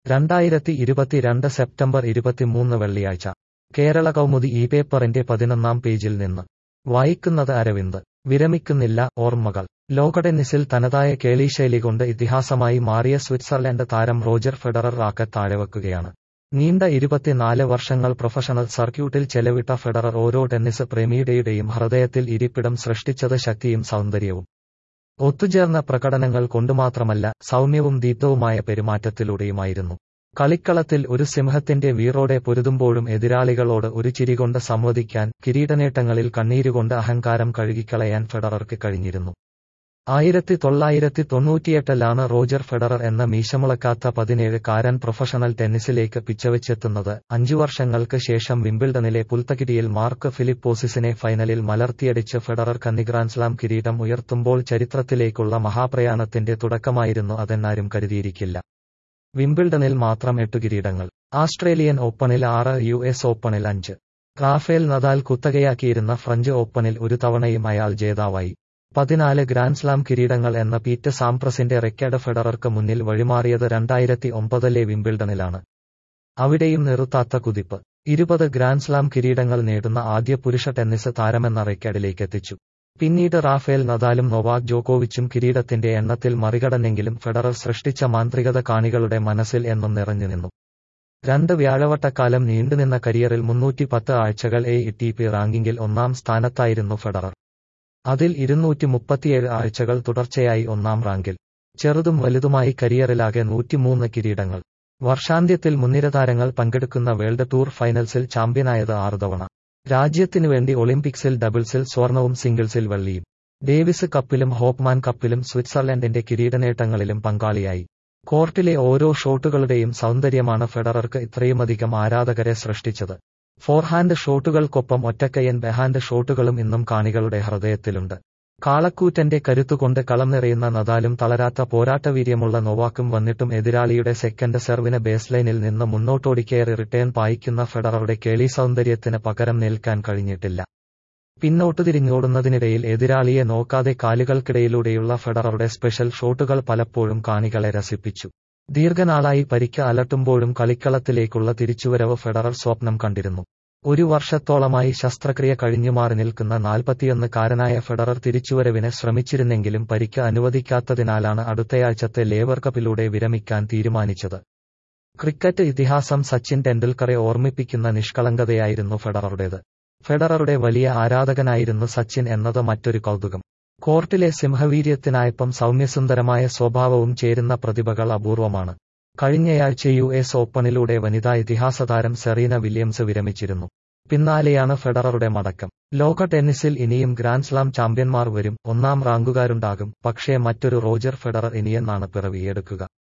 രണ്ടായിരത്തി ഇരുപത്തിരണ്ട് സെപ്റ്റംബർ ഇരുപത്തിമൂന്ന് വെള്ളിയാഴ്ച കേരള കൗമുദി ഈ പേപ്പറിന്റെ പതിനൊന്നാം പേജിൽ നിന്ന് വായിക്കുന്നത് അരവിന്ദ് വിരമിക്കുന്നില്ല ഓർമ്മകൾ ലോക ടെന്നീസിൽ തനതായ കേളിശൈലി കൊണ്ട് ഇതിഹാസമായി മാറിയ സ്വിറ്റ്സർലൻഡ് താരം റോജർ ഫെഡറർ റാക്കറ്റ് താഴെവെക്കുകയാണ് നീണ്ട ഇരുപത്തിനാല് വർഷങ്ങൾ പ്രൊഫഷണൽ സർക്യൂട്ടിൽ ചെലവിട്ട ഫെഡറർ ഓരോ ടെന്നീസ് പ്രേമിയുടെയും ഹൃദയത്തിൽ ഇരിപ്പിടം സൃഷ്ടിച്ചത് ശക്തിയും സൗന്ദര്യവും ഒത്തുചേർന്ന പ്രകടനങ്ങൾ കൊണ്ടുമാത്രമല്ല സൗമ്യവും ദീപ്തവുമായ പെരുമാറ്റത്തിലൂടെയുമായിരുന്നു കളിക്കളത്തിൽ ഒരു സിംഹത്തിന്റെ വീറോടെ പൊരുതുമ്പോഴും എതിരാളികളോട് ഒരു ചിരികൊണ്ട് സംവദിക്കാൻ കിരീടനേട്ടങ്ങളിൽ കണ്ണീരുകൊണ്ട് അഹങ്കാരം കഴുകിക്കളയാൻ ഫെഡറർക്ക് കഴിഞ്ഞിരുന്നു ആയിരത്തി തൊള്ളായിരത്തി തൊണ്ണൂറ്റിയെട്ടിലാണ് റോജർ ഫെഡറർ എന്ന മീശമുളക്കാത്ത പതിനേഴ് കാരൻ പ്രൊഫഷണൽ ടെന്നീസിലേക്ക് പിച്ചവെച്ചെത്തുന്നത് അഞ്ചു വർഷങ്ങൾക്ക് ശേഷം വിംബിൾഡണിലെ പുൽത്തകിടിയിൽ മാർക്ക് ഫിലിപ്പോസിസിനെ ഫൈനലിൽ മലർത്തിയടിച്ച് ഫെഡറർ കന്നിഗ്രാൻസ്ലാം കിരീടം ഉയർത്തുമ്പോൾ ചരിത്രത്തിലേക്കുള്ള മഹാപ്രയാണത്തിന്റെ തുടക്കമായിരുന്നു അതെന്നാരും കരുതിയിരിക്കില്ല വിംബിൾഡണിൽ മാത്രം എട്ടു കിരീടങ്ങൾ ആസ്ട്രേലിയൻ ഓപ്പണിൽ ആറ് യു എസ് ഓപ്പണിൽ അഞ്ച് റാഫേൽ നദാൽ കുത്തകയാക്കിയിരുന്ന ഫ്രഞ്ച് ഓപ്പണിൽ ഒരു തവണയും അയാൾ ജേതാവായി പതിനാല് ഗ്രാൻഡ്സ്ലാം കിരീടങ്ങൾ എന്ന പീറ്റ് സാംപ്രസിന്റെ റെക്കോർഡ് ഫെഡറർക്ക് മുന്നിൽ വഴിമാറിയത് രണ്ടായിരത്തി ഒമ്പതിലെ വിംബിൾഡണിലാണ് അവിടെയും നിർത്താത്ത കുതിപ്പ് ഇരുപത് ഗ്രാൻഡ്സ്ലാം കിരീടങ്ങൾ നേടുന്ന ആദ്യ പുരുഷ ടെന്നീസ് താരമെന്ന റെക്കോർഡിലേക്ക് എത്തിച്ചു പിന്നീട് റാഫേൽ നദാലും നൊവാക് ജോക്കോവിച്ചും കിരീടത്തിന്റെ എണ്ണത്തിൽ മറികടന്നെങ്കിലും ഫെഡറർ സൃഷ്ടിച്ച മാന്ത്രികത കാണികളുടെ മനസ്സിൽ എന്നും നിറഞ്ഞുനിന്നു രണ്ട് വ്യാഴവട്ടക്കാലം നീണ്ടുനിന്ന കരിയറിൽ മുന്നൂറ്റി പത്ത് ആഴ്ചകൾ എ ടി പി റാങ്കിങ്ങിൽ ഒന്നാം സ്ഥാനത്തായിരുന്നു ഫെഡറർ അതിൽ ഇരുന്നൂറ്റി മുപ്പത്തിയേഴ് ആഴ്ചകൾ തുടർച്ചയായി ഒന്നാം റാങ്കിൽ ചെറുതും വലുതുമായി കരിയറിലാകെ നൂറ്റിമൂന്ന് കിരീടങ്ങൾ വർഷാന്ത്യത്തിൽ മുൻനിര താരങ്ങൾ പങ്കെടുക്കുന്ന വേൾഡ് ടൂർ ഫൈനൽസിൽ ചാമ്പ്യനായത് ആറ് തവണ രാജ്യത്തിനു വേണ്ടി ഒളിമ്പിക്സിൽ ഡബിൾസിൽ സ്വർണവും സിംഗിൾസിൽ വെള്ളിയും ഡേവിസ് കപ്പിലും ഹോപ്പ്മാൻ കപ്പിലും സ്വിറ്റ്സർലൻഡിന്റെ കിരീടനേട്ടങ്ങളിലും പങ്കാളിയായി കോർട്ടിലെ ഓരോ ഷോട്ടുകളുടെയും സൗന്ദര്യമാണ് ഫെഡറർക്ക് ഇത്രയുമധികം ആരാധകരെ സൃഷ്ടിച്ചത് ഫോർഹാൻഡ് ഷോട്ടുകൾക്കൊപ്പം ഒറ്റക്കയ്യൻ ബെഹാൻഡ് ഷോട്ടുകളും ഇന്നും കാണികളുടെ ഹൃദയത്തിലുണ്ട് കാളക്കൂറ്റന്റെ കരുത്തുകൊണ്ട് കളം നിറയുന്ന നദാലും തളരാത്ത പോരാട്ടവീര്യമുള്ള നോവാക്കും വന്നിട്ടും എതിരാളിയുടെ സെക്കൻഡ് സെർവിന് ബേസ്ലൈനിൽ നിന്ന് മുന്നോട്ടോടിക്കേറി റിട്ടേൺ പായിക്കുന്ന ഫെഡററുടെ കേളി സൗന്ദര്യത്തിന് പകരം നിൽക്കാൻ കഴിഞ്ഞിട്ടില്ല പിന്നോട്ട് തിരിഞ്ഞോടുന്നതിനിടയിൽ എതിരാളിയെ നോക്കാതെ കാലുകൾക്കിടയിലൂടെയുള്ള ഫെഡററുടെ സ്പെഷ്യൽ ഷോട്ടുകൾ പലപ്പോഴും കാണികളെ രസിപ്പിച്ചു ദീർഘനാളായി പരിക്ക് അലട്ടുമ്പോഴും കളിക്കളത്തിലേക്കുള്ള തിരിച്ചുവരവ് ഫെഡറർ സ്വപ്നം കണ്ടിരുന്നു ഒരു വർഷത്തോളമായി ശസ്ത്രക്രിയ കഴിഞ്ഞുമാറി നിൽക്കുന്ന നാൽപ്പത്തിയൊന്ന് കാരനായ ഫെഡറർ തിരിച്ചുവരവിന് ശ്രമിച്ചിരുന്നെങ്കിലും പരിക്ക് അനുവദിക്കാത്തതിനാലാണ് അടുത്തയാഴ്ചത്തെ ലേവർ കപ്പിലൂടെ വിരമിക്കാൻ തീരുമാനിച്ചത് ക്രിക്കറ്റ് ഇതിഹാസം സച്ചിൻ ടെണ്ടുൽക്കറെ ഓർമ്മിപ്പിക്കുന്ന നിഷ്കളങ്കതയായിരുന്നു ഫെഡററുടേത് ഫെഡററുടെ വലിയ ആരാധകനായിരുന്നു സച്ചിൻ എന്നത് മറ്റൊരു കൗതുകം കോർട്ടിലെ സിംഹവീര്യത്തിനായപ്പം സൗമ്യസുന്ദരമായ സ്വഭാവവും ചേരുന്ന പ്രതിഭകൾ അപൂർവമാണ് കഴിഞ്ഞയാഴ്ച യു എസ് ഓപ്പണിലൂടെ വനിതാ ഇതിഹാസതാരം സെറീന വില്യംസ് വിരമിച്ചിരുന്നു പിന്നാലെയാണ് ഫെഡററുടെ മടക്കം ലോക ടെന്നീസിൽ ഇനിയും ഗ്രാൻഡ്സ്ലാം ചാമ്പ്യന്മാർ വരും ഒന്നാം റാങ്കുകാരുണ്ടാകും പക്ഷേ മറ്റൊരു റോജർ ഫെഡറർ ഇനിയെന്നാണ് പിറവിയെടുക്കുക